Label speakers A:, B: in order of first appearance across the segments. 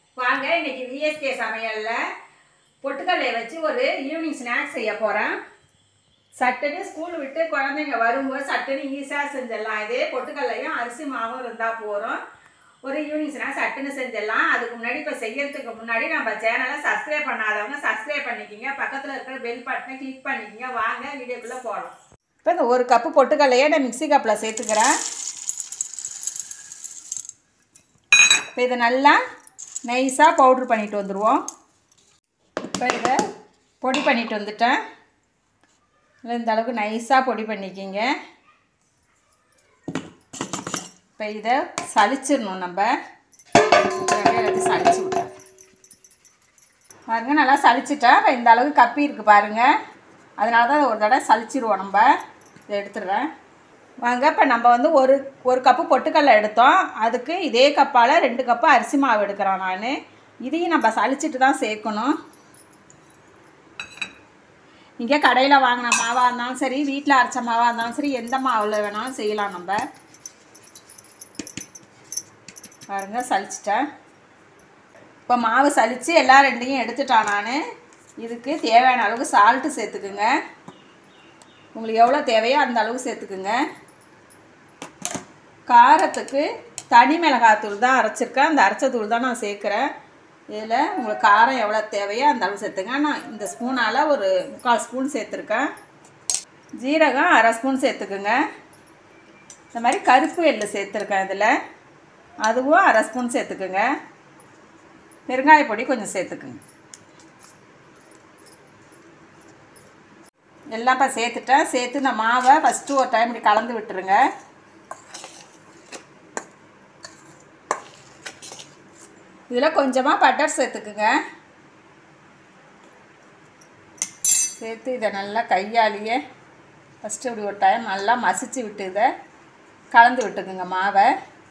A: வாங்க இன்னைக்கு விஎஸ்கே சமையலில் பொட்டுக்கல்லையை வச்சு ஒரு ஈவினிங் ஸ்நாக்ஸ் செய்ய போகிறேன் சட்டுன்னு ஸ்கூல் விட்டு குழந்தைங்க வரும்போது சட்டுன்னு ஈஸியாக செஞ்சிடலாம் இதே பொட்டுக்கல்லையும் அரிசி மாவும் இருந்தால் போகிறோம் ஒரு ஈவினிங் ஸ்நாக்ஸ் சட்டுன்னு செஞ்சிடலாம் அதுக்கு முன்னாடி இப்போ செய்யறதுக்கு முன்னாடி நம்ம சேனலை சப்ஸ்கிரைப் பண்ணாதவங்க சப்ஸ்கிரைப் பண்ணிக்கிங்க பக்கத்தில் இருக்கிற பெல் பட்டனை கிளிக் பண்ணிக்கிங்க வாங்க வீடியோக்குள்ளே போகலாம் இப்போ இந்த ஒரு கப்பு பொட்டுக்கல்லையே நான் மிக்ஸி கப்பில் சேர்த்துக்கிறேன் இப்போ இதை நல்லா நைஸாக பவுட்ரு பண்ணிட்டு வந்துடுவோம் இப்போ இதை பொடி பண்ணிட்டு வந்துட்டேன் இல்லை இந்த அளவுக்கு நைஸாக பொடி பண்ணிக்கிங்க இப்போ இதை சலிச்சிடணும் நம்ம எல்லாத்தையும் சலிச்சு விட்டேன் பாருங்க நல்லா சலிச்சிட்டேன் இப்போ இந்த அளவுக்கு கப்பி இருக்குது பாருங்கள் அதனால தான் ஒரு தடவை சலிச்சிருவோம் நம்ம இதை எடுத்துடுறேன் வாங்க இப்போ நம்ம வந்து ஒரு ஒரு கப்பு பொட்டுக்கடலை எடுத்தோம் அதுக்கு இதே கப்பால் ரெண்டு கப்பு அரிசி மாவு எடுக்கிறோம் நான் இதையும் நம்ம சலிச்சிட்டு தான் சேர்க்கணும் இங்கே கடையில் வாங்கின மாவாக இருந்தாலும் சரி வீட்டில் அரைச்ச மாவாக இருந்தாலும் சரி எந்த மாவில் வேணாலும் செய்யலாம் நம்ம பாருங்கள் சலிச்சிட்டேன் இப்போ மாவு சலித்து எல்லா ரெண்டையும் எடுத்துட்டான் நான் இதுக்கு தேவையான அளவுக்கு சால்ட்டு சேர்த்துக்குங்க உங்களுக்கு எவ்வளோ தேவையோ அந்த அளவுக்கு சேர்த்துக்குங்க காரத்துக்கு தனி மிளகாத்தூள் தான் அரைச்சிருக்கேன் அந்த அரைச்ச தூள் தான் நான் சேர்க்குறேன் இதில் உங்களுக்கு காரம் எவ்வளோ தேவையோ அந்த அளவு சேர்த்துங்க நான் இந்த ஸ்பூனால் ஒரு முக்கால் ஸ்பூன் சேர்த்துருக்கேன் ஜீரகம் அரை ஸ்பூன் சேர்த்துக்குங்க இந்த மாதிரி கருப்பு எள்ளு சேர்த்துருக்கேன் இதில் அதுவும் அரை ஸ்பூன் சேர்த்துக்குங்க பெருங்காய பொடி கொஞ்சம் சேர்த்துக்குங்க எல்லாம் இப்போ சேர்த்துட்டேன் சேர்த்து இந்த மாவை ஃபஸ்ட்டு ஒரு டைம் இப்படி கலந்து விட்டுருங்க இதில் கொஞ்சமாக பட்டர் சேர்த்துக்குங்க சேர்த்து இதை நல்லா கையாலேயே ஃபஸ்ட்டு இப்படி ஒரு டைம் நல்லா மசிச்சு விட்டு இதை கலந்து விட்டுக்குங்க மாவை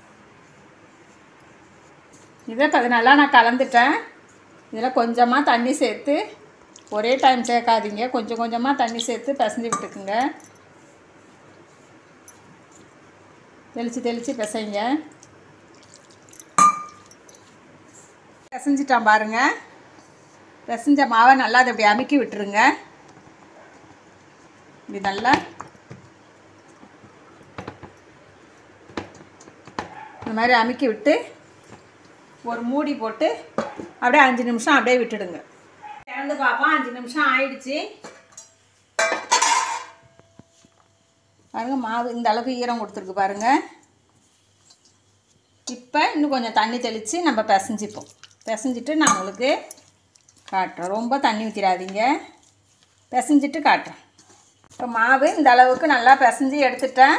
A: இதை இப்போ அது நல்லா நான் கலந்துட்டேன் இதில் கொஞ்சமாக தண்ணி சேர்த்து ஒரே டைம் சேர்க்காதீங்க கொஞ்சம் கொஞ்சமாக தண்ணி சேர்த்து பிசைஞ்சு விட்டுக்குங்க தெளித்து தெளித்து பிசைங்க பிசைஞ்சிட்டான் பாருங்கள் பிசைஞ்ச மாவை நல்லா அதை இப்படி அமுக்கி விட்டுருங்க இப்படி நல்லா இந்த மாதிரி அமுக்கி விட்டு ஒரு மூடி போட்டு அப்படியே அஞ்சு நிமிஷம் அப்படியே விட்டுடுங்க திறந்து பார்ப்போம் அஞ்சு நிமிஷம் ஆயிடுச்சு பாருங்க மாவு இந்த அளவுக்கு ஈரம் கொடுத்துருக்கு பாருங்க இப்போ இன்னும் கொஞ்சம் தண்ணி தெளித்து நம்ம பிசைஞ்சிப்போம் பிசைஞ்சிட்டு நான் உங்களுக்கு காட்டுறேன் ரொம்ப தண்ணி ஊற்றிடாதீங்க பிசைஞ்சிட்டு காட்டுறேன் இப்போ மாவு இந்த அளவுக்கு நல்லா பிசைஞ்சு எடுத்துட்டேன்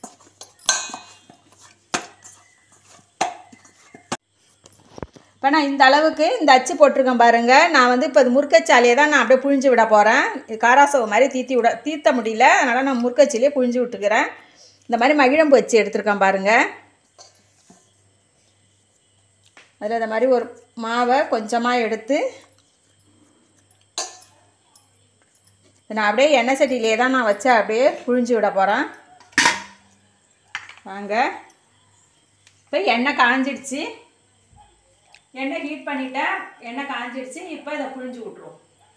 A: இப்போ நான் இந்த அளவுக்கு இந்த அச்சு போட்டிருக்கேன் பாருங்கள் நான் வந்து இப்போ இது முறுக்கச்சாலியை தான் நான் அப்படியே புழிஞ்சு விட போகிறேன் இது காராசோவை மாதிரி தீத்தி விட தீர்த்த முடியல அதனால் நான் முறுக்கச்சிலேயே புழிஞ்சு விட்டுக்கிறேன் இந்த மாதிரி மகிழம்பு வச்சு எடுத்திருக்கேன் பாருங்கள் அதில் இந்த மாதிரி ஒரு மாவை கொஞ்சமாக எடுத்து நான் அப்படியே எண்ணெய் சட்டியிலே தான் நான் வச்சு அப்படியே புழிஞ்சு விட போகிறேன் வாங்க இப்போ எண்ணெய் காஞ்சிடுச்சு எண்ணெய் ஹீட் பண்ணிட்டேன் எண்ணெய் காஞ்சிடுச்சு இப்போ இதை புழிஞ்சு விட்ருவோம்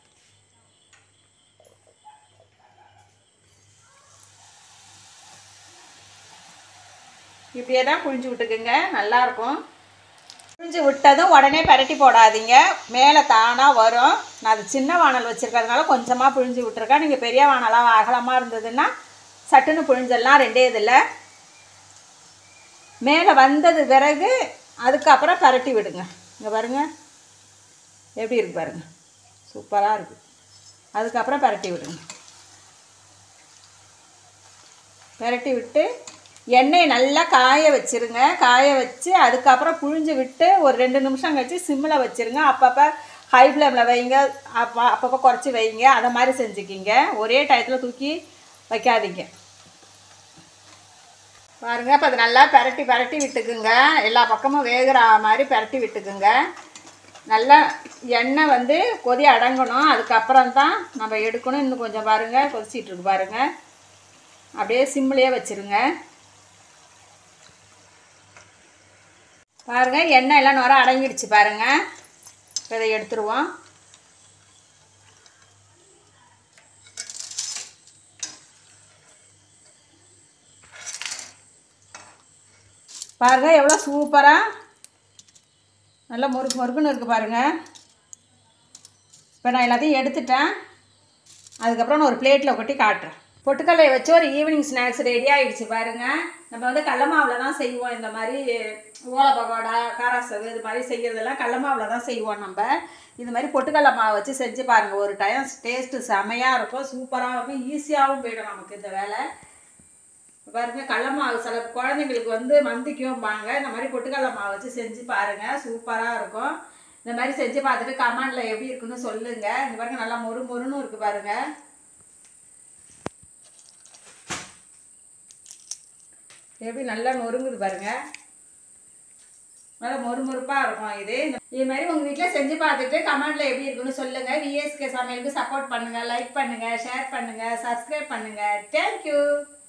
A: இப்படியே தான் புழிஞ்சு விட்டுக்குங்க நல்லாயிருக்கும் புழிஞ்சு விட்டதும் உடனே பரட்டி போடாதீங்க மேலே தானாக வரும் நான் அது சின்ன வானல் வச்சுருக்கிறதுனால கொஞ்சமாக புழிஞ்சு விட்ருக்கேன் நீங்கள் பெரிய வானலாக அகலமாக இருந்ததுன்னா சட்டுன்னு புழிஞ்சிடலாம் ரெண்டே இதில் மேலே வந்தது பிறகு அதுக்கப்புறம் பரட்டி விடுங்க இங்கே பாருங்கள் எப்படி இருக்கு பாருங்கள் சூப்பராக இருக்குது அதுக்கப்புறம் பரட்டி விடுங்க பரட்டி விட்டு எண்ணெயை நல்லா காய வச்சுருங்க காய வச்சு அதுக்கப்புறம் புழிஞ்சு விட்டு ஒரு ரெண்டு நிமிஷம் கழிச்சு சிம்மில் வச்சுருங்க அப்பப்போ ஹை ஃப்ளேமில் வைங்க அப்போ அப்பப்போ குறைச்சி வைங்க அதை மாதிரி செஞ்சுக்கிங்க ஒரே டயத்தில் தூக்கி வைக்காதீங்க பாருங்க இப்போ அது நல்லா பரட்டி பரட்டி விட்டுக்குங்க எல்லா பக்கமும் வேகிற மாதிரி பரட்டி விட்டுக்குங்க நல்லா எண்ணெய் வந்து கொதி அடங்கணும் அதுக்கப்புறம் தான் நம்ம எடுக்கணும் இன்னும் கொஞ்சம் பாருங்கள் கொதிச்சிட்டு இருக்கு பாருங்கள் அப்படியே சிம்மிலே வச்சுருங்க பாருங்கள் எண்ணெய் எல்லாம் நுர அடங்கிடுச்சு பாருங்கள் இப்போ இதை எடுத்துருவோம் பாருங்க எவ்வளோ சூப்பராக நல்லா முறுக்கு முறுக்குன்னு இருக்குது பாருங்கள் இப்போ நான் எல்லாத்தையும் எடுத்துட்டேன் அதுக்கப்புறம் நான் ஒரு பிளேட்டில் கொட்டி காட்டுறேன் பொட்டுக்கல்லையை வச்சு ஒரு ஈவினிங் ஸ்நாக்ஸ் ரெடி ஆகிடுச்சு பாருங்கள் நம்ம வந்து கடல மாவில் தான் செய்வோம் இந்த மாதிரி ஓலை பகோடா காராசவு இது மாதிரி செய்கிறதெல்லாம் கடல மாவில் தான் செய்வோம் நம்ம இது மாதிரி பொட்டுக்கடல மாவு வச்சு செஞ்சு பாருங்கள் ஒரு டைம் டேஸ்ட்டு செமையாக இருக்கும் சூப்பராக இருக்கும் ஈஸியாகவும் போயிடும் நமக்கு இந்த வேலை பாருங்க கடல மாவு சில குழந்தைங்களுக்கு வந்து மந்திக்கும்பாங்க இந்த மாதிரி பொட்டுக்கடல மாவு வச்சு செஞ்சு பாருங்க சூப்பராக இருக்கும் இந்த மாதிரி செஞ்சு பார்த்துட்டு கமெண்ட்ல எப்படி இருக்குன்னு சொல்லுங்க இந்த பாருங்க நல்லா மொறு மொறுன்னு இருக்கு பாருங்க எப்படி நல்லா நொறுங்குது பாருங்க நல்லா மொறுமொறுப்பாக இருக்கும் இது இது மாதிரி உங்கள் வீட்டில் செஞ்சு பார்த்துட்டு கமெண்ட்ல எப்படி இருக்குன்னு சொல்லுங்க விஎஸ்கே சமையலுக்கு சப்போர்ட் பண்ணுங்க லைக் பண்ணுங்க ஷேர் பண்ணுங்க சப்ஸ்கிரைப் பண்ணுங்க தேங்க்யூ